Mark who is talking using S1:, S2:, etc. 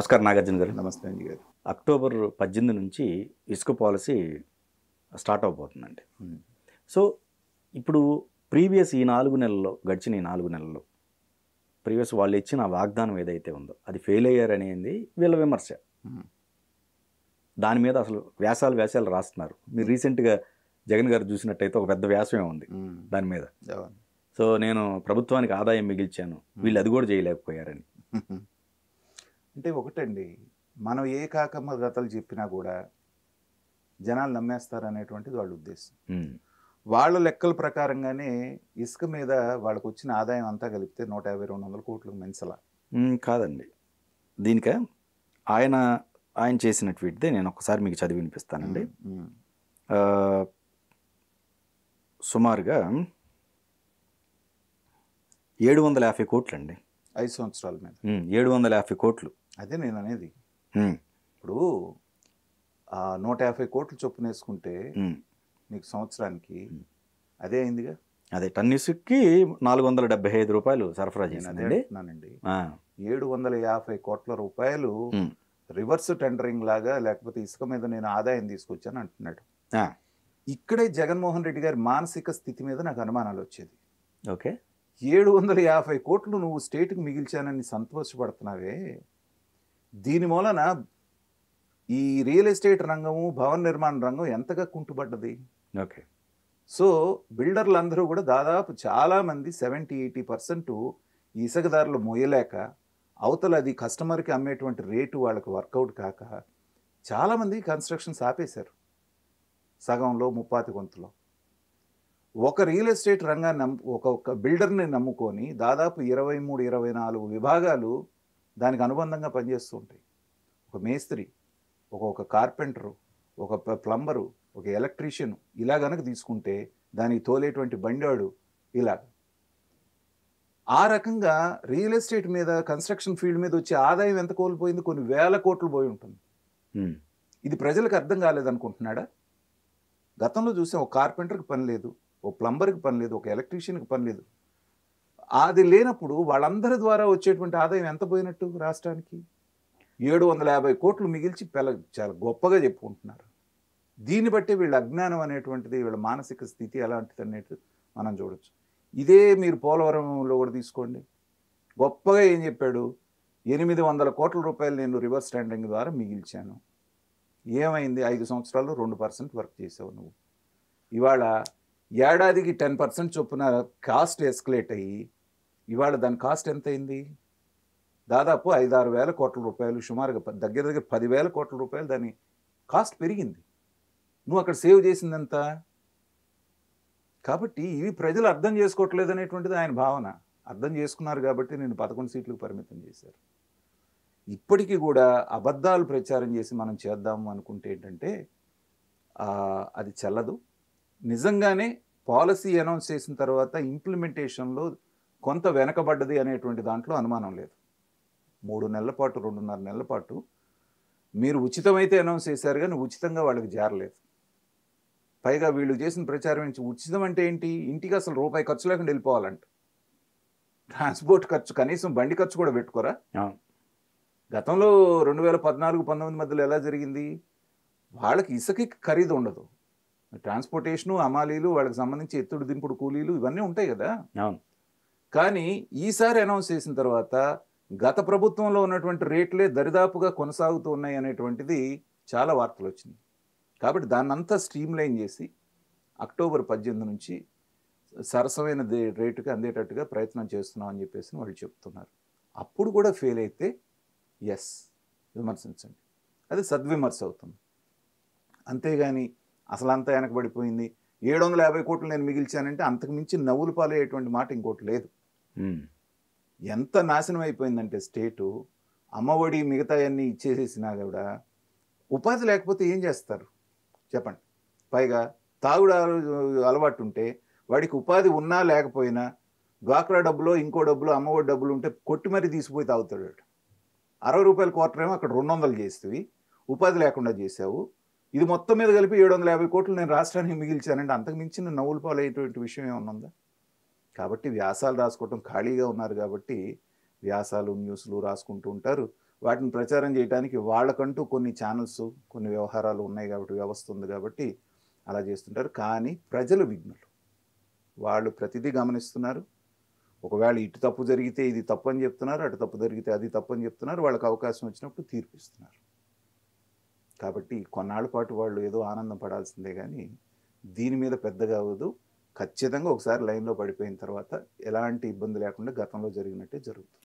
S1: నమస్కారం నాగార్జున గారు
S2: నమస్తే అంజీ గారు
S1: అక్టోబర్ పద్దెనిమిది నుంచి ఇసుక పాలసీ స్టార్ట్ అవబోతుందండి
S2: ఉమ్.
S1: సో ఇప్పుడు ప్రీవియస్ ఈ నాలుగు నెలల్లో గడిచిన ఈ నాలుగు నెలల్లో ప్రీవియస్ వాళ్ళు ఇచ్చిన వాగ్దానం ఏదైతే ఉందో అది ఫెయిల్ అయ్యారనేది వీళ్ళ విమర్శ
S2: ఉమ్.
S1: దాని మీద అసలు వ్యాసాలు వ్యాసాలు రాస్తున్నారు మీరు రీసెంట్గా జగన్ గారు చూసినట్టయితే ఒక పెద్ద వ్యాసమే ఉంది
S2: ఉమ్.
S1: దాని మీద
S2: అవును.
S1: సో నేను ప్రభుత్వానికి ఆదాయం మిగిల్చాను వీళ్ళు అది కూడా చేయలేకపోయారని
S2: అంటే ఒకటండి మనం ఏ కాకమ్మ కథలు చెప్పినా కూడా జనాలు నమ్మేస్తారు అనేటువంటిది వాళ్ళ ఉద్దేశం
S1: ఉమ్.
S2: వాళ్ళ లెక్కల ప్రకారంగానే ఇసుక మీద వాళ్ళకు వచ్చిన ఆదాయం అంతా కలిపితే నూట యాభై రెండు వందల కోట్లు మెంచల
S1: మ్మ్, కాదండి దీనిక ఆయన ఆయన చేసిన ట్వీట్దే నేను ఒకసారి మీకు చదివి వినిపిస్తానండి
S2: ఉమ్.
S1: ఆ, సుమారుగా ఏడు వందల యాభై కోట్లు అండి
S2: ఐదు సంవత్సరాల మీద
S1: ఏడు వందల యాభై కోట్లు
S2: అదే నేను అనేది
S1: మ్మ్,
S2: ఇప్పుడు ఆ నూట యాభై కోట్లు చొప్పున వేసుకుంటే
S1: మ్మ్.
S2: మీకు సంవత్సరానికి అదే అయిందిగా
S1: అదే టన్ ఇసుక్కి నాలుగు వందల డెబ్బై ఐదు రూపాయలు సరఫరా
S2: నేను అదే
S1: చేసిందండి
S2: అంటున్నానండి
S1: ఆ,
S2: ఏడు వందల యాభై కోట్ల రూపాయలు
S1: మ్మ్.
S2: రివర్స్ టెండరింగ్ లాగా లేకపోతే ఇసుక మీద నేను ఆదాయం తీసుకొచ్చాను అంటున్నాడు
S1: ఆ,
S2: ఇక్కడే జగన్మోహన్ రెడ్డి గారి మానసిక స్థితి మీద నాకు అనుమానాలు వచ్చేది
S1: ఓకే
S2: ఏడు వందల యాభై కోట్లు నువ్వు స్టేట్కి మిగిల్చానని సంతోషపడుతున్నావే దీని మూలన ఈ రియల్ ఎస్టేట్ రంగము భవన నిర్మాణ రంగం ఎంతగా కుంటుపడ్డది
S1: ఓకే
S2: సో బిల్డర్లు అందరూ కూడా దాదాపు చాలామంది సెవెంటీ ఎయిటీ పర్సెంట్ ఈ ఇసుకదారులు మోయలేక అవతల అది కస్టమర్కి అమ్మేటువంటి రేటు వాళ్ళకి వర్కౌట్ కాక చాలామంది కన్స్ట్రక్షన్స్ ఆపేశారు సగంలో ముప్పాతి గొంతులో ఒక రియల్ ఎస్టేట్ రంగాన్ని నమ్ము ఒక ఒక బిల్డర్ని నమ్ముకొని దాదాపు ఇరవై మూడు ఇరవై నాలుగు విభాగాలు దానికి అనుబంధంగా పనిచేస్తూ ఉంటాయి ఒక మేస్త్రి ఒక ఒక కార్పెంటరు ఒక ప్ల- ప్లంబరు ఒక ఎలక్ట్రీషియన్ ఇలా గనక తీసుకుంటే దానికి తోలేటువంటి బండాడు ఇలా ఆ రకంగా రియల్ ఎస్టేట్ మీద కన్స్ట్రక్షన్ ఫీల్డ్ మీద వచ్చే ఆదాయం ఎంత కోల్పోయింది కొన్ని వేల కోట్లు పోయి ఉంటుంది
S1: మ్మ్.
S2: ఇది ప్రజలకు అర్థం కాలేదనుకుంటున్నాడా గతంలో చూసాం ఒక కార్పెంటర్కి పని లేదు ఒక ప్లంబర్కి పని లేదు ఒక ఎలక్ట్రీషియన్కి పని లేదు అది లేనప్పుడు వాళ్ళందరి ద్వారా వచ్చేటువంటి ఆదాయం ఎంత పోయినట్టు రాష్ట్రానికి ఏడు వందల యాభై కోట్లు మిగిల్చి పెల చాలా గొప్పగా చెప్పుకుంటున్నారు దీన్ని బట్టి వీళ్ళ అజ్ఞానం అనేటువంటిది వీళ్ళ మానసిక స్థితి ఎలాంటిది అనేది మనం చూడొచ్చు ఇదే మీరు పోలవరంలో కూడా తీసుకోండి గొప్పగా ఏం చెప్పాడు ఎనిమిది వందల కోట్ల రూపాయలు నేను రివర్స్ టెండరింగ్ ద్వారా మిగిల్చాను ఏమైంది ఐదు సంవత్సరాలు రెండు పర్సెంట్ వర్క్ చేసావు నువ్వు ఇవాళ ఏడాదికి టెన్ పర్సెంట్ చొప్పున కాస్ట్ ఎస్కలేట్ అయ్యి ఇవాళ దాని కాస్ట్ ఎంత అయింది దాదాపు ఐదు ఆరు వేల కోట్ల రూపాయలు సుమారుగా ప- దగ్గర దగ్గర పదివేల కోట్ల రూపాయలు దాని కాస్ట్ పెరిగింది నువ్వు అక్కడ సేవ్ చేసిందంత కాబట్టి ఇవి ప్రజలు అర్థం చేసుకోవట్లేదు అనేటువంటిది ఆయన భావన అర్థం చేసుకున్నారు కాబట్టి నేను పదకొండు సీట్లకు పరిమితం చేశారు ఇప్పటికీ కూడా అబద్ధాలు ప్రచారం చేసి మనం చేద్దాము అనుకుంటే ఏంటంటే ఆ, అది చెల్లదు నిజంగానే పాలసీ అనౌన్స్ చేసిన తర్వాత ఇంప్లిమెంటేషన్లో కొంత వెనకబడ్డది అనేటువంటి దాంట్లో అనుమానం లేదు మూడు నెలల పాటు రెండున్నర నెలల పాటు మీరు ఉచితమైతే అనౌన్స్ చేశారు కానీ ఉచితంగా వాళ్ళకి జారలేదు పైగా వీళ్ళు చేసిన ప్రచారం ఏంటి ఉచితం అంటే ఏంటి ఇంటికి అసలు రూపాయి ఖర్చు లేకుండా వెళ్ళిపోవాలంట ట్రాన్స్పోర్ట్ ఖర్చు కనీసం బండి ఖర్చు కూడా పెట్టుకోరా
S1: అవును.
S2: గతంలో రెండు వేల పద్నాలుగు పంతొమ్మిది మధ్యలో ఎలా జరిగింది వాళ్ళకి ఇసుకకి ఖరీదు ఉండదు ట్రాన్స్పోర్టేషను అమాలీలు వాళ్ళకి సంబంధించి ఎత్తుడు దింపుడు కూలీలు ఇవన్నీ ఉంటాయి కదా
S1: అవును
S2: కానీ ఈసారి అనౌన్స్ చేసిన తర్వాత గత ప్రభుత్వంలో ఉన్నటువంటి రేట్లే దరిదాపుగా కొనసాగుతూ ఉన్నాయి అనేటువంటిది చాలా వార్తలు వచ్చినాయి కాబట్టి దాన్నంతా స్ట్రీమ్ లైన్ చేసి అక్టోబర్ పద్దెనిమిది నుంచి సరసమైన దే- రేటుకి అందేటట్టుగా ప్రయత్నం చేస్తున్నాం అని చెప్పేసి వాళ్ళు చెప్తున్నారు అప్పుడు కూడా ఫెయిల్ అయితే ఎస్ విమర్శించండి అది సద్విమర్శ అవుతుంది అంతేగాని అసలు అంతా వెనకబడిపోయింది ఏడు వందల యాభై కోట్లు నేను మిగిల్చానంటే అంతకు మించి నవ్వులు పాలయ్యేటువంటి మాట ఇంకోటి లేదు
S1: మ్మ్.
S2: ఎంత నాశనం అయిపోయిందంటే స్టేటు అమ్మఒడి మిగతా అన్నీ ఇచ్చేసేసినా కూడా ఉపాధి లేకపోతే ఏం చేస్తారు చెప్పండి పైగా తాగుడు అల- అలవాటు ఉంటే వాడికి ఉపాధి ఉన్నా లేకపోయినా డ్వాక్రా డబ్బులో ఇంకో డబ్బులు అమ్మఒడి డబ్బులు ఉంటే కొట్టి మరీ తీసిపోయి తాగుతాడు వాడు. అరవై రూపాయల క్వార్టర్ ఏమో అక్కడ రెండు వందలు చేస్తేవి ఉపాధి లేకుండా చేసావు ఇది మొత్తం మీద కలిపి ఏడు వందల యాభై కోట్లు నేను రాష్ట్రానికి మిగిల్చానంటే అంతకు మించిన నవ్వులు పాలయ్యేటువంటి విషయం ఏమన్నా ఉందా కాబట్టి వ్యాసాలు రాసుకోవటం ఖాళీగా ఉన్నారు కాబట్టి వ్యాసాలు న్యూస్లు రాసుకుంటూ ఉంటారు వాటిని ప్రచారం చేయడానికి వాళ్ళకంటూ కొన్ని ఛానల్స్ కొన్ని వ్యవహారాలు ఉన్నాయి కాబట్టి వ్యవస్థ ఉంది కాబట్టి అలా చేస్తుంటారు కానీ ప్రజలు విఘ్నులు వాళ్ళు ప్రతిదీ గమనిస్తున్నారు ఒకవేళ ఇటు తప్పు జరిగితే ఇది తప్పు అని చెప్తున్నారు అటు తప్పు జరిగితే అది తప్పు అని చెప్తున్నారు వాళ్ళకి అవకాశం వచ్చినప్పుడు తీర్పిస్తున్నారు కాబట్టి కొన్నాళ్ళ పాటు వాళ్ళు ఏదో ఆనందం పడాల్సిందే కానీ దీని మీద పెద్దగా అవ్వదు ఖచ్చితంగా ఒకసారి లైన్లో పడిపోయిన తర్వాత ఎలాంటి ఇబ్బంది లేకుండా గతంలో జరిగినట్టే జరుగుతుంది